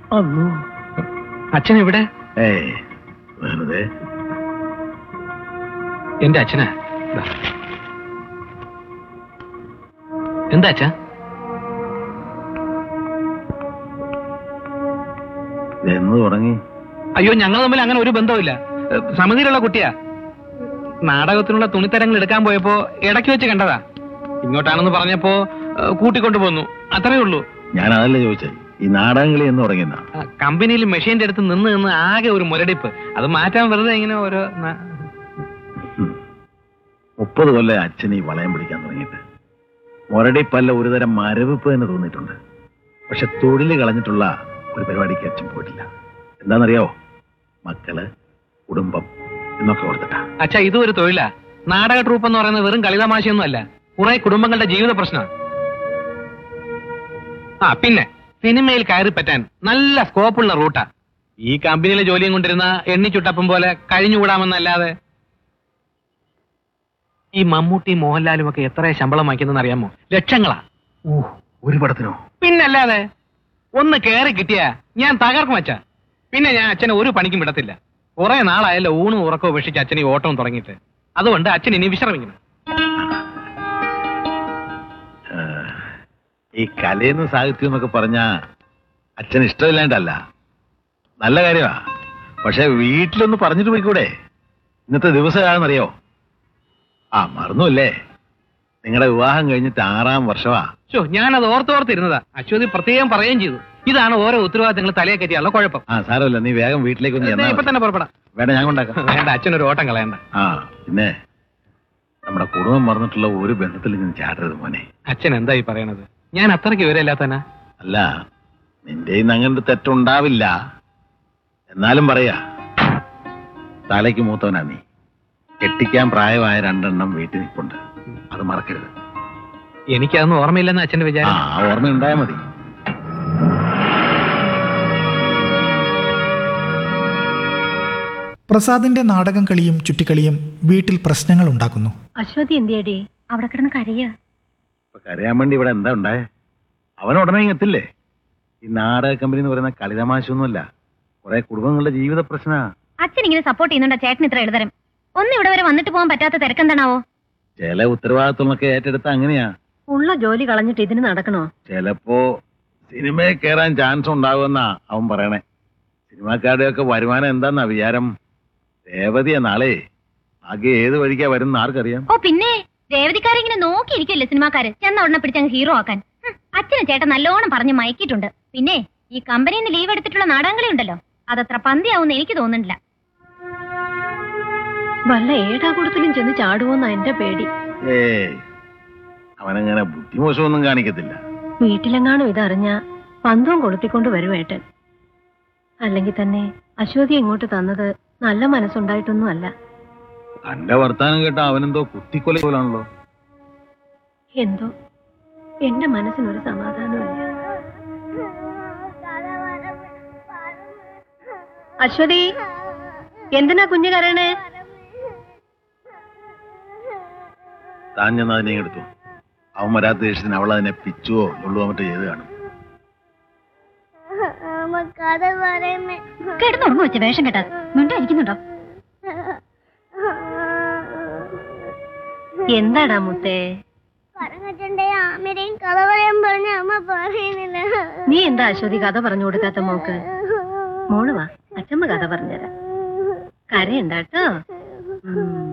അന്നു അച്ഛൻ എവിടെ ഏയ് വെറുതെ എന്റെ അച്ഛനാ ദാ. എന്താ അച്ഛാ എന്ന് തുടങ്ങി അയ്യോ ഞങ്ങൾ തമ്മിൽ അങ്ങനെ ഒരു ബന്ധവുമില്ല ഏ, സമിതിയിലുള്ള കുട്ടിയാ നാടകത്തിനുള്ള തുണിത്തരങ്ങൾ എടുക്കാൻ പോയപ്പോ ഇടയ്ക്ക് വെച്ച് കണ്ടതാ ഇങ്ങോട്ടാണെന്ന് പറഞ്ഞപ്പോ ഏ, കൂട്ടിക്കൊണ്ടു പോന്നു അത്രേ ഉള്ളൂ ഞാൻ അതല്ല ചോദിച്ചത് ഈ നാടകങ്ങളി എന്ന് തുടങ്ങിയെന്നാ ആ, കമ്പനിയിൽ മെഷീന്റെ അടുത്ത് നിന്ന് നിന്ന് ആകെ ഒരു മുരടിപ്പ് അത് മാറ്റാൻ വെറുതെ ഇങ്ങനെ ഓരോ ന- മുപ്പത് കൊല്ലം അച്ഛൻ ഈ വളയം പിടിക്കാൻ തുടങ്ങിയിട്ട് മുരടിപ്പല്ല ഒരുതരം മരവിപ്പ് തന്നെ തോന്നിയിട്ടുണ്ട് പക്ഷെ തൊഴിൽ കളഞ്ഞിട്ടുള്ള ഒരു പരിപാടിക്ക് അച്ഛൻ പോയിട്ടില്ല എന്താണെന്നറിയാവോ മക്കള് കുടുംബം എന്നൊക്കെ ഓർത്തിട്ടാ അച്ഛാ ഇതും ഒരു തൊഴിലാ നാടക ട്രൂപ്പ് എന്ന് പറയുന്നത് വെറും കളിതമാശയൊന്നും അല്ല കുറെ കുടുംബങ്ങളുടെ ജീവിത പ്രശ്നമാണ് ആ പിന്നെ സിനിമയിൽ കയറി പറ്റാൻ നല്ല സ്കോപ്പുള്ള റൂട്ടാ ഈ കമ്പനിയിലെ ജോലിയും കൊണ്ടിരുന്ന എണ്ണിച്ചുട്ടപ്പം പോലെ കഴിഞ്ഞുകൂടാമെന്നല്ലാതെ ഈ മമ്മൂട്ടി മോഹൻലാലും ഒക്കെ എത്ര ശമ്പളം വാങ്ങിക്കുന്നതെന്ന് അറിയാമോ ലക്ഷങ്ങളാ ഓ ഒരു പടത്തിനോ പിന്നല്ലാതെ ഒന്ന് കയറി കിട്ടിയാ ഞാൻ തകർക്കും അച്ഛ പിന്നെ ഞാൻ അച്ഛനെ ഒരു പണിക്കും വിടത്തില്ല കുറെ നാളായല്ലോ ഊണും ഉറക്കവും ഉപേക്ഷിച്ച് അച്ഛൻ ഈ ഓട്ടവും തുടങ്ങിയിട്ട് അതുകൊണ്ട് അച്ഛൻ ഇനി വിശ്രമിക്കണം ആ, ഈ കലയെന്നും സാഹിത്യം എന്നൊക്കെ പറഞ്ഞ അച്ഛൻ ഇഷ്ടമില്ലാണ്ടല്ല നല്ല കാര്യമാ പക്ഷെ വീട്ടിലൊന്ന് പറഞ്ഞിട്ട് പോയിക്കൂടെ ഇന്നത്തെ ദിവസം ഏതാണെന്നറിയോ ആ മറന്നുല്ലേ നിങ്ങളുടെ വിവാഹം കഴിഞ്ഞിട്ട് ആറാം വർഷമാ ചോ ഞാനത് ഓർത്തോർത്തിരുന്നതാ അശ്വതി പ്രത്യേകം പറയുകയും ചെയ്തു ഇതാണ് ഓരോ ഉത്തരവാദിത്തങ്ങൾ തലയെ കയറ്റിയുള്ള കുഴപ്പം ആ സാരമില്ല നീ വേഗം വീട്ടിലേക്ക് ഒന്ന് ദേ, ചെന്നാ ഇപ്പൊ മതി. തന്നെ പുറപ്പെടാം വേണ്ട ഞാൻ കൊണ്ടാക്കാം വേണ്ട അച്ഛനൊരു ഓട്ടം കളയണ്ട ആ പിന്നെ നമ്മുടെ കുടുംബം മറന്നിട്ടുള്ള ഒരു ബന്ധത്തിൽ ഞാൻ ചാടരുത് മോനെ അച്ഛൻ എന്തായി പറയണത് ഞാൻ അത്രയ്ക്ക് വിവരമില്ലാത്തനാ അല്ല നിന്റെ ഇന്ന് അങ്ങനത്തെ തെറ്റുണ്ടാവില്ല എന്നാലും പറയാ തലയ്ക്ക് മൂത്തവനാ നീ കെട്ടിക്കാൻ പ്രായമായ രണ്ടെണ്ണം വീട്ടിൽ നിൽപ്പുണ്ട് അത് മറക്കരുത് എനിക്കതൊന്നും ഓർമ്മയില്ലെന്ന് അച്ഛന്റെ ആ വിചാരം ആ ഓർമ്മ ഉണ്ടായാ മതി പ്രസാദിന്റെ നാടകം കളിയും ചുറ്റിക്കളിയും വീട്ടിൽ പ്രശ്നങ്ങൾ ഉണ്ടാക്കുന്നു അശ്വതി എന്തിയടി അവിടെ കിടന്ന് കരയ ഇപ്പൊ കരയാൻ വേണ്ടി ഇവിടെ എന്താ ഉണ്ടായേ അവൻ ഉടനെ ഇങ്ങ് എത്തില്ലേ ഈ നാടക കമ്പനി എന്ന് പറയുന്ന കളിതമാശൊന്നുമല്ല കുറെ കുടുംബങ്ങളുടെ ജീവിത പ്രശ്ന അച്ഛൻ ഇങ്ങനെ സപ്പോർട്ട് ചെയ്യുന്നുണ്ടോ ചേട്ടൻ ഇത്ര എഴുതരം ഒന്ന് ഇവിടെ വരെ വന്നിട്ട് പോകാൻ പറ്റാത്ത തിരക്കെന്താണാവോ ചില ഉത്തരവാദിത്വങ്ങളൊക്കെ ഏറ്റെടുത്ത അങ്ങനെയാ ഉള്ള ജോലി കളഞ്ഞിട്ട് ഇതിന് നടക്കണോ ചിലപ്പോ സിനിമയിൽ കയറാൻ ചാൻസ് ഉണ്ടാകുമെന്നാ അവൻ പറയണേ സിനിമാക്കാരുടെയൊക്കെ വരുമാനം എന്താന്നാ വിചാരം രേവതിയാ നാളെ ആകെ ഏത് വഴിക്കാ വരുന്ന ആർക്കറിയാം ഓ പിന്നെ രേവതിക്കാരെ ഇങ്ങനെ നോക്കിയിരിക്കല്ലേ സിനിമാക്കാര് ചെന്ന ഉടനെ പിടിച്ചങ്ങ് ഹീറോ ആക്കാൻ ഹും, അച്ഛനെ ചേട്ടൻ നല്ലോണം പറഞ്ഞ് മയക്കിയിട്ടുണ്ട് പിന്നെ ഈ കമ്പനിയിൽ നിന്ന് ലീവ് എടുത്തിട്ടുള്ള നാടകങ്ങളി ഉണ്ടല്ലോ അതത്ര പന്തിയാവുന്ന എനിക്ക് തോന്നുന്നില്ല വല്ല ഏടാകൂടത്തിലും ചെന്ന് ചാടുവോന്നാ എന്റെ പേടി ഏ അവനങ്ങനെ ബുദ്ധിമോശമൊന്നും കാണിക്കത്തില്ല വീട്ടിലെങ്ങാനും ഇതറിഞ്ഞ പന്തവും കൊളുത്തിക്കൊണ്ട് വരുവേട്ടൻ അല്ലെങ്കിൽ തന്നെ അശ്വതി ഇങ്ങോട്ട് തന്നത് നല്ല മനസ്സുണ്ടായിട്ടൊന്നും അല്ല തന്റെ വർത്താനം കേട്ട അവനെന്തോ കുത്തിക്കൊല പോലാണല്ലോ എന്തോ എന്റെ മനസ്സിനൊരു സമാധാനമില്ല അശ്വതി എന്തിനാ കുഞ്ഞു കരയണേ താൻ ചെന്ന് അതിനെ എടുത്തു അവൻ വരാത്ത ദേഷ്യത്തിന് അവൾ അതിനെ പിച്ചുവോ നുള്ളുവോ മറ്റോ ചെയ്ത് കാണും കഥ പറയുന്നേ കിടന്നുറങ്ങു വെച്ച വേഷം കേട്ടാ മിണ്ടായിരിക്കുന്നുണ്ടോ എന്താടാ മുത്തേ പറഞ്ഞിട്ടുണ്ടേ ആമയുടെയും കഥ പറയാൻ പറഞ്ഞ അമ്മ പറയുന്നില്ല നീ എന്താ അശ്വതി കഥ പറഞ്ഞു കൊടുക്കാത്ത മോക്ക് മോള് വാ അച്ഛമ്മ കഥ പറഞ്ഞുതരാം കരയുണ്ടാട്ടോ ഉം.